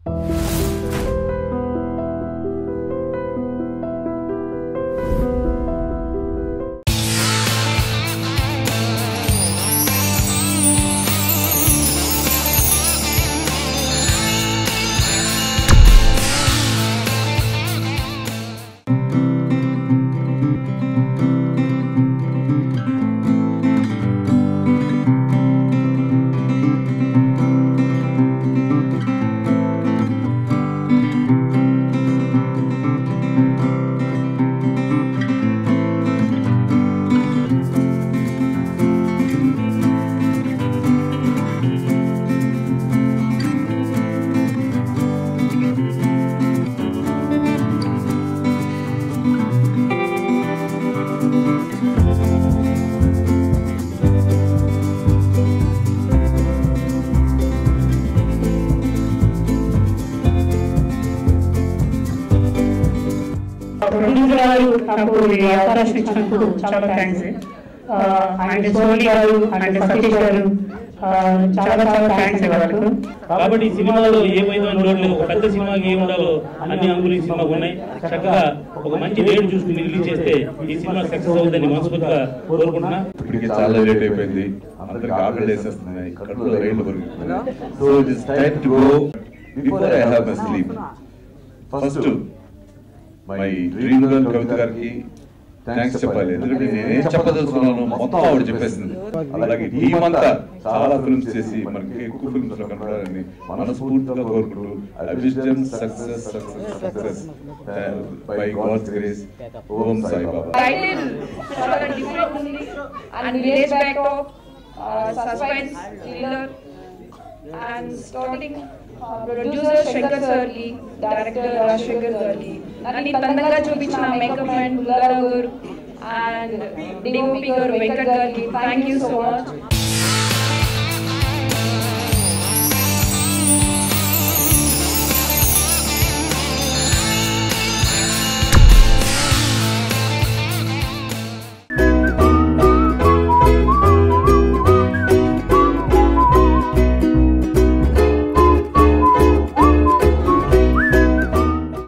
producer గారు నాకు ఈ అవకాశం ఇచ్చినందుకు చాలా థ్యాంక్స్ అండ్ సోని గారు అండ్ సతీష్ గారు ఆ, చాలా చాలా థ్యాంక్స్ వాళ్ళకు కాబట్టి ఈ సినిమాలో ఏమైందో అని లోటు లేదు ఒక పెద్ద సినిమాకి ఏమి ఉండాలో అన్ని అంగులు ఈ సినిమాకు ఉన్నాయి చక్కగా ఒక మంచి డేట్ చూసుకుని రిలీజ్ చేస్తే ఈ సినిమా సక్సెస్ అవుతుందని మనస్ఫూర్తిగా కోరుకుంటున్నా ఇప్పటికి చాలా లేట్ అయిపోయింది అందరికి ఆకలి వేసేస్తున్నాయి కడుపులో రైళ్లు పరుగుతున్నాయి so it is time to go before I have my sleep first my dream girl Kavitha గారికి థ్యాంక్స్ చెప్పాలి ఎందుకంటే నేనేం చెప్పదలుచుకున్నాను మొత్తం ఆవిడ చెప్పేసింది అలాగే టీం అంతా చాలా ఫిల్మ్స్ చేసి మనకి ఎక్కువ ఫిల్మ్స్ లో కనపడాలని మనస్ఫూర్తిగా కోరుకుంటూ I wish them success success success by God's grace Om Sai Baba title చాలా డిఫరెంట్ ఉంది and village backdrop suspense thriller and starting producer Shankar సార్కి డైరెక్టర్ రాజశేఖర్ సార్కి నన్ను తందంగా చూపించిన మేకప్ మ్యాన్ బుల్లారావు గారు అండ్ డిఓపి గారు వెంకట్ గారికి థ్యాంక్ యూ సో మచ్